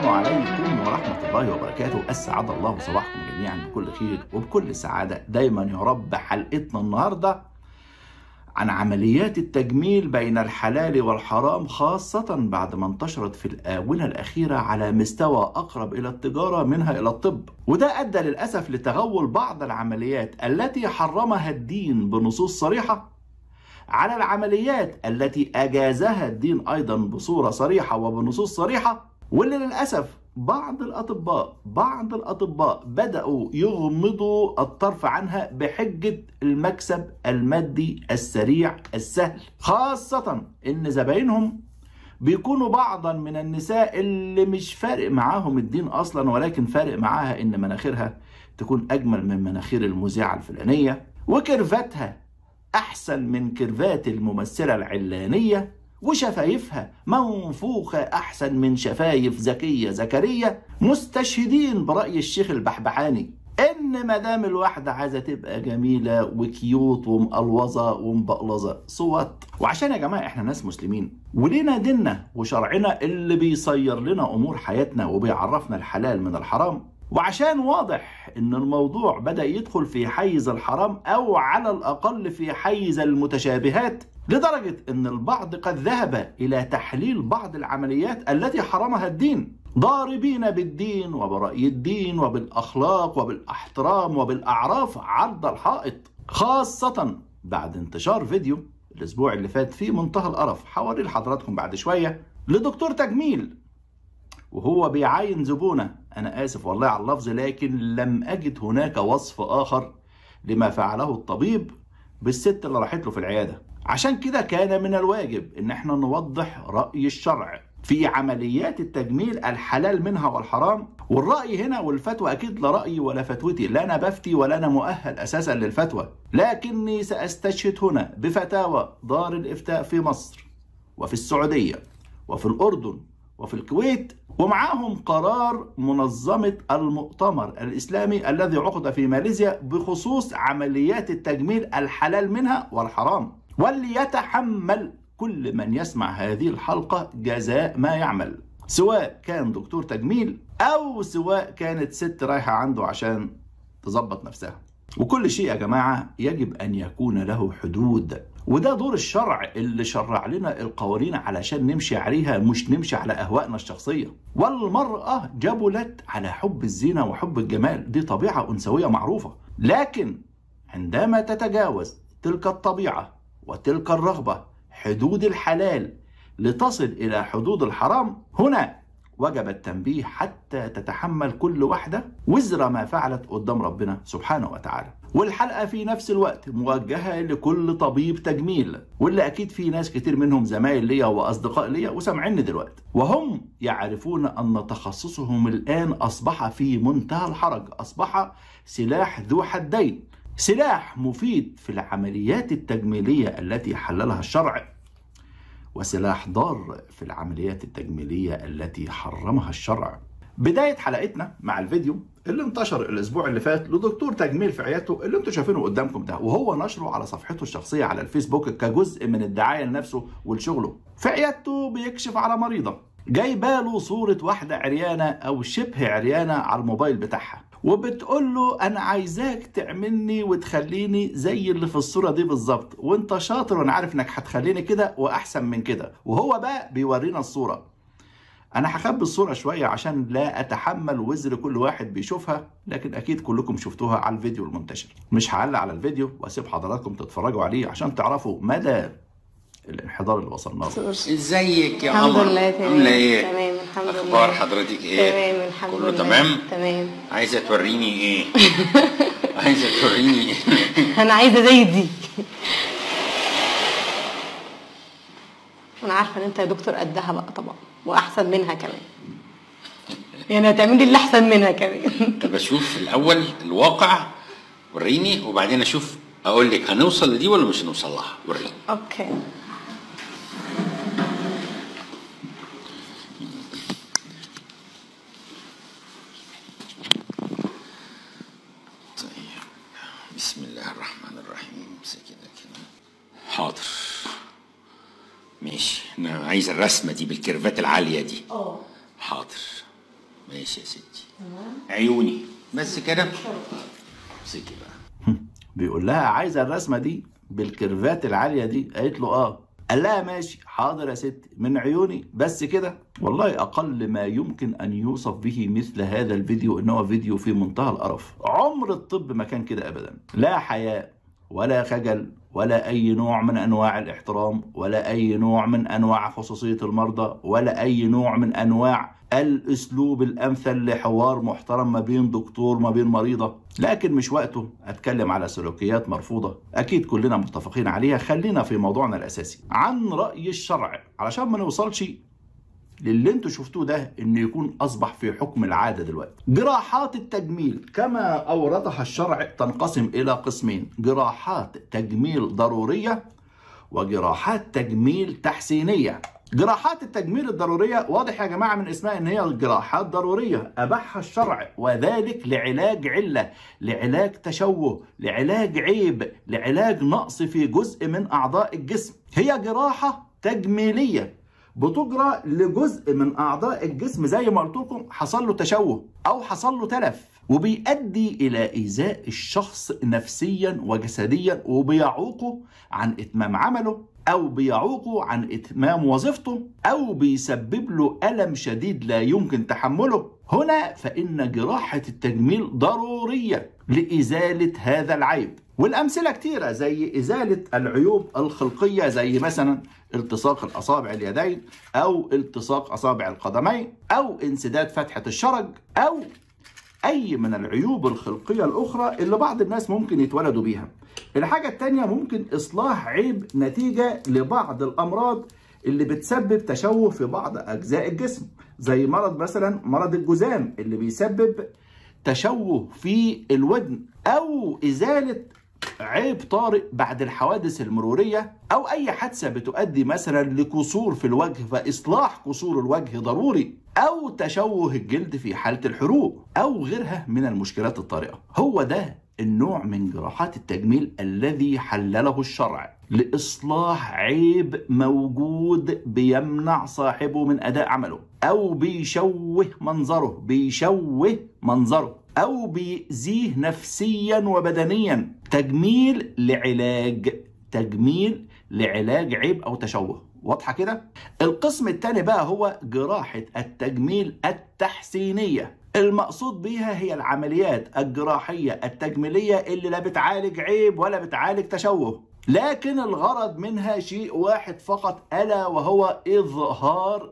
السلام عليكم ورحمة الله وبركاته أسعد الله صباحكم جميعا بكل خير وبكل سعادة دايما يا رب حلقتنا النهاردة عن عمليات التجميل بين الحلال والحرام خاصة بعد ما انتشرت في الآونة الأخيرة على مستوى أقرب إلى التجارة منها إلى الطب وده أدى للأسف لتغول بعض العمليات التي حرمها الدين بنصوص صريحة على العمليات التي أجازها الدين أيضا بصورة صريحة وبنصوص صريحة واللي للأسف بعض الأطباء بعض الأطباء بدأوا يغمضوا الطرف عنها بحجة المكسب المادي السريع السهل خاصة إن زباينهم بيكونوا بعضا من النساء اللي مش فارق معاهم الدين أصلا ولكن فارق معاها إن مناخيرها تكون أجمل من مناخير المذيعة الفلانية وكرفتها أحسن من كرفات الممثلة العلانية وشفايفها منفوخة أحسن من شفايف زكية زكريا مستشهدين برأي الشيخ البحبحاني إن مدام الواحدة عايزة تبقى جميلة وكيوت ومقلوظة ومبقلظة صوت وعشان يا جماعة إحنا ناس مسلمين ولينا ديننا وشرعنا اللي بيصير لنا أمور حياتنا وبيعرفنا الحلال من الحرام وعشان واضح ان الموضوع بدا يدخل في حيز الحرام او على الاقل في حيز المتشابهات لدرجه ان البعض قد ذهب الى تحليل بعض العمليات التي حرمها الدين ضاربين بالدين وبراي الدين وبالاخلاق وبالاحترام وبالاعراف عرض الحائط خاصه بعد انتشار فيديو الاسبوع اللي فات في منتهى القرف حوالي لحضراتكم بعد شويه لدكتور تجميل وهو بيعاين زبونة أنا آسف والله على اللفظ لكن لم أجد هناك وصف آخر لما فعله الطبيب بالست اللي راحت له في العيادة عشان كده كان من الواجب إن احنا نوضح رأي الشرع في عمليات التجميل الحلال منها والحرام والرأي هنا والفتوى أكيد لا رأيي ولا فتوتي لا أنا بفتي ولا أنا مؤهل أساسا للفتوى لكني سأستشهد هنا بفتاوى دار الإفتاء في مصر وفي السعودية وفي الأردن وفي الكويت ومعاهم قرار منظمة المؤتمر الإسلامي الذي عقد في ماليزيا بخصوص عمليات التجميل الحلال منها والحرام وليتحمل كل من يسمع هذه الحلقة جزاء ما يعمل سواء كان دكتور تجميل أو سواء كانت ست رايحة عنده عشان تظبط نفسها وكل شيء يا جماعة يجب أن يكون له حدود وده دور الشرع اللي شرع لنا القوانين علشان نمشي عليها مش نمشي على أهوائنا الشخصية والمرأة جبلت على حب الزينة وحب الجمال دي طبيعة أنثوية معروفة لكن عندما تتجاوز تلك الطبيعة وتلك الرغبة حدود الحلال لتصل إلى حدود الحرام هنا وجب التنبيه حتى تتحمل كل واحدة وزر ما فعلت قدام ربنا سبحانه وتعالى والحلقة في نفس الوقت موجهة لكل طبيب تجميل واللي أكيد في ناس كتير منهم زمايل ليا وأصدقاء ليا وسامعيني دلوقتي وهم يعرفون أن تخصصهم الآن أصبح في منتهى الحرج أصبح سلاح ذو حدين سلاح مفيد في العمليات التجميلية التي حللها الشرع وسلاح ضار في العمليات التجميلية التي حرمها الشرع بداية حلقتنا مع الفيديو اللي انتشر الاسبوع اللي فات لدكتور تجميل في عيادته اللي انتم شايفينه قدامكم ده وهو نشره على صفحته الشخصية على الفيسبوك كجزء من الدعاية لنفسه ولشغله في عيادته بيكشف على مريضة جايباله صورة واحدة عريانة أو شبه عريانة على الموبايل بتاعها وبتقول له انا عايزاك تعملني وتخليني زي اللي في الصوره دي بالظبط وانت شاطر وانا عارف انك هتخليني كده واحسن من كده وهو بقى بيورينا الصوره انا هخبي الصوره شويه عشان لا اتحمل وزر كل واحد بيشوفها لكن اكيد كلكم شفتوها على الفيديو المنتشر مش هعلق على الفيديو واسيب حضراتكم تتفرجوا عليه عشان تعرفوا مدى الانحدار اللي وصلنا له ازيك يا الحمد قمر لله تمام عامله ايه تمام الحمد لله اخبار حضرتك ايه تمام الحمد كله لله تمام تمام عايزه توريني ايه عايزه توريني ايه انا عايزه زي دي انا عارفه ان انت يا دكتور قدها بقى طبعا واحسن منها كمان يعني هتعملي اللي احسن منها كمان طب اشوف الاول الواقع وريني وبعدين اشوف اقول لك هنوصل لدي ولا مش هنوصل لها وريني اوكي طيب بسم الله الرحمن الرحيم امسك كده كده حاضر ماشي انا عايز الرسمه دي بالكيرفات العاليه دي اه حاضر ماشي يا ستي عيوني بس كده امسكي بقى بيقول لها عايزه الرسمه دي بالكيرفات العاليه دي قالت له اه قال لها ماشي حاضر يا ستي من عيوني بس كده والله اقل ما يمكن ان يوصف به مثل هذا الفيديو ان هو فيديو في منتهى القرف عمر الطب ما كان كده ابدا لا حياء ولا خجل ولا اي نوع من انواع الاحترام ولا اي نوع من انواع خصوصيه المرضى ولا اي نوع من انواع الاسلوب الامثل لحوار محترم ما بين دكتور ما بين مريضه لكن مش وقته اتكلم على سلوكيات مرفوضه اكيد كلنا متفقين عليها خلينا في موضوعنا الاساسي عن راي الشرع علشان ما نوصلش للي انتوا شفتوه ده انه يكون اصبح في حكم العاده دلوقتي. جراحات التجميل كما اوردها الشرع تنقسم الى قسمين، جراحات تجميل ضروريه وجراحات تجميل تحسينيه. جراحات التجميل الضروريه واضح يا جماعه من اسمها ان هي جراحات ضروريه اباحها الشرع وذلك لعلاج عله، لعلاج تشوه، لعلاج عيب، لعلاج نقص في جزء من اعضاء الجسم. هي جراحه تجميليه بتجرى لجزء من اعضاء الجسم زي ما قلت لكم حصل له تشوه او حصل له تلف وبيؤدي الى ايذاء الشخص نفسيا وجسديا وبيعوقه عن اتمام عمله او بيعوقه عن اتمام وظيفته او بيسبب له الم شديد لا يمكن تحمله هنا فان جراحه التجميل ضروريه لازاله هذا العيب والامثله كتيره زي ازاله العيوب الخلقيه زي مثلا التصاق الاصابع اليدين او التصاق اصابع القدمين او انسداد فتحه الشرج او اي من العيوب الخلقيه الاخرى اللي بعض الناس ممكن يتولدوا بيها الحاجه التانية ممكن اصلاح عيب نتيجه لبعض الامراض اللي بتسبب تشوه في بعض اجزاء الجسم زي مرض مثلا مرض الجذام اللي بيسبب تشوه في الودن او ازاله عيب طارئ بعد الحوادث المروريه او اي حادثه بتؤدي مثلا لكسور في الوجه فاصلاح كسور الوجه ضروري او تشوه الجلد في حاله الحروق او غيرها من المشكلات الطارئه هو ده النوع من جراحات التجميل الذي حلله الشرع لاصلاح عيب موجود بيمنع صاحبه من اداء عمله او بيشوه منظره بيشوه منظره او بيأذيه نفسيا وبدنيا تجميل لعلاج تجميل لعلاج عيب او تشوه واضحه كده القسم الثاني بقى هو جراحه التجميل التحسينيه المقصود بيها هي العمليات الجراحيه التجميليه اللي لا بتعالج عيب ولا بتعالج تشوه لكن الغرض منها شيء واحد فقط الا وهو اظهار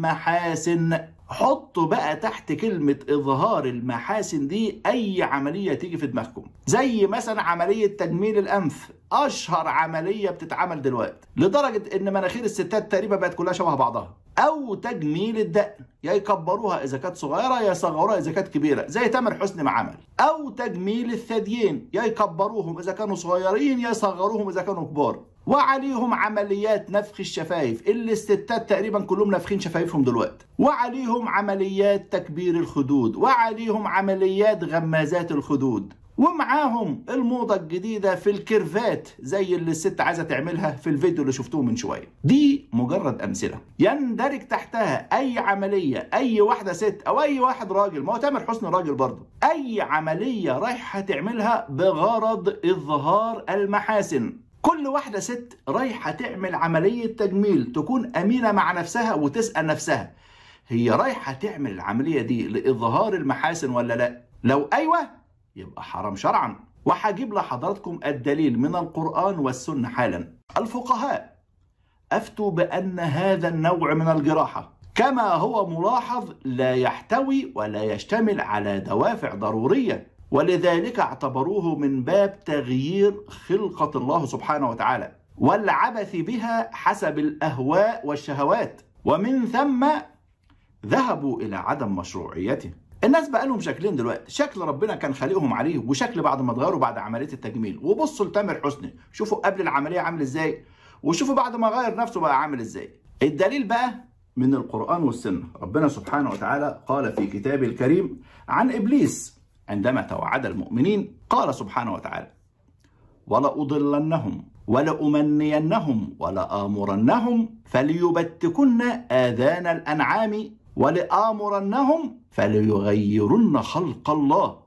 المحاسن حطوا بقى تحت كلمة إظهار المحاسن دي أي عملية تيجي في دماغكم زي مثلا عملية تجميل الأنف أشهر عملية بتتعمل دلوقتي لدرجة إن مناخير الستات تقريبا بقت كلها شبه بعضها أو تجميل الدقن يا يكبروها إذا كانت صغيرة يا يصغروها إذا كانت كبيرة زي تامر حسني ما عمل أو تجميل الثديين يا يكبروهم إذا كانوا صغيرين يا يصغروهم إذا كانوا كبار وعليهم عمليات نفخ الشفايف اللي الستات تقريبا كلهم نافخين شفايفهم دلوقتي وعليهم عمليات تكبير الخدود وعليهم عمليات غمازات الخدود ومعاهم الموضة الجديدة في الكيرفات زي اللي الست عايزة تعملها في الفيديو اللي شفتوه من شوية دي مجرد أمثلة يندرج تحتها أي عملية أي واحدة ست أو أي واحد راجل ما هو تامر حسني راجل برضه أي عملية رايحة تعملها بغرض إظهار المحاسن كل واحدة ست رايحة تعمل عملية تجميل تكون أمينة مع نفسها وتسأل نفسها هي رايحة تعمل العملية دي لإظهار المحاسن ولا لا؟ لو أيوة يبقى حرام شرعا وهجيب لحضراتكم الدليل من القرآن والسنة حالا الفقهاء أفتوا بأن هذا النوع من الجراحة كما هو ملاحظ لا يحتوي ولا يشتمل على دوافع ضرورية ولذلك اعتبروه من باب تغيير خلقة الله سبحانه وتعالى والعبث بها حسب الأهواء والشهوات ومن ثم ذهبوا إلى عدم مشروعيته الناس بقى لهم شكلين دلوقتي شكل ربنا كان خالقهم عليه وشكل بعد ما اتغيروا بعد عمليه التجميل وبصوا لتامر حسني شوفوا قبل العمليه عامل ازاي وشوفوا بعد ما غير نفسه بقى عامل ازاي الدليل بقى من القرآن والسنة ربنا سبحانه وتعالى قال في كتابه الكريم عن إبليس عندما توعد المؤمنين قال سبحانه وتعالى ولأضلنهم ولأمنينهم ولآمرنهم فليبتكن آذان الأنعام ولآمرنهم فليغيرن خلق الله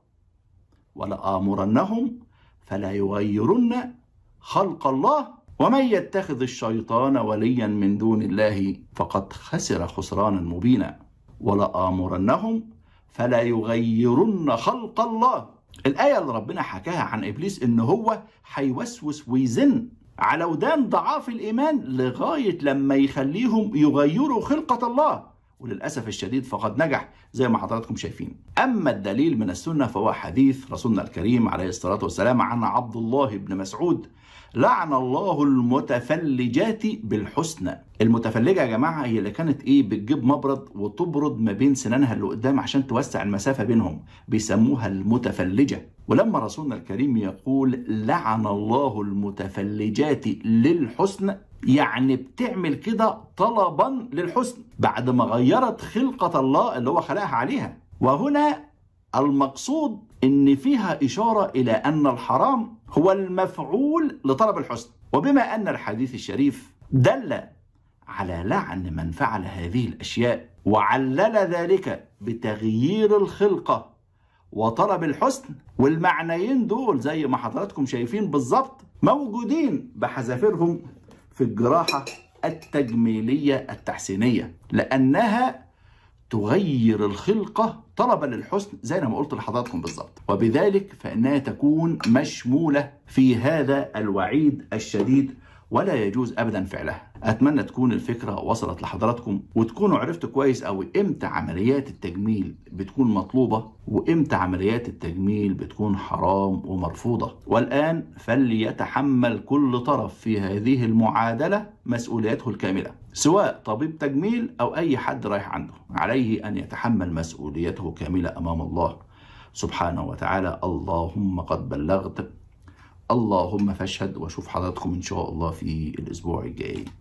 ولآمرنهم فلا يغيرن خلق الله ومن يتخذ الشيطان وليا من دون الله فقد خسر خسرانا مبينا ولآمرنهم فلا يغيرن خلق الله الآية اللي ربنا حكاها عن إبليس إن هو هيوسوس ويزن على ودان ضعاف الإيمان لغاية لما يخليهم يغيروا خلقة الله وللأسف الشديد فقد نجح زي ما حضراتكم شايفين أما الدليل من السنة فهو حديث رسولنا الكريم عليه الصلاة والسلام عن عبد الله بن مسعود لعن الله المتفلجات بالحسنى المتفلجة يا جماعة هي اللي كانت ايه بتجيب مبرد وتبرد ما بين سنانها اللي قدام عشان توسع المسافة بينهم بيسموها المتفلجة ولما رسولنا الكريم يقول لعن الله المتفلجات للحسن يعني بتعمل كده طلبا للحسن بعد ما غيرت خلقة الله اللي هو خلقها عليها وهنا المقصود ان فيها اشاره الى ان الحرام هو المفعول لطلب الحسن وبما ان الحديث الشريف دل على لعن من فعل هذه الاشياء وعلل ذلك بتغيير الخلقه وطلب الحسن والمعنيين دول زي ما حضراتكم شايفين بالظبط موجودين بحذافيرهم في الجراحه التجميليه التحسينيه لانها تغير الخلقة طلبا للحسن زي ما قلت لحضراتكم بالظبط وبذلك فإنها تكون مشمولة في هذا الوعيد الشديد ولا يجوز ابدا فعلها اتمنى تكون الفكره وصلت لحضراتكم وتكونوا عرفتوا كويس قوي امتى عمليات التجميل بتكون مطلوبه وامتى عمليات التجميل بتكون حرام ومرفوضه والان فليتحمل كل طرف في هذه المعادله مسؤوليته الكامله سواء طبيب تجميل او اي حد رايح عنده عليه ان يتحمل مسؤوليته كامله امام الله سبحانه وتعالى اللهم قد بلغت اللهم فاشهد واشوف حضراتكم ان شاء الله في الاسبوع الجاي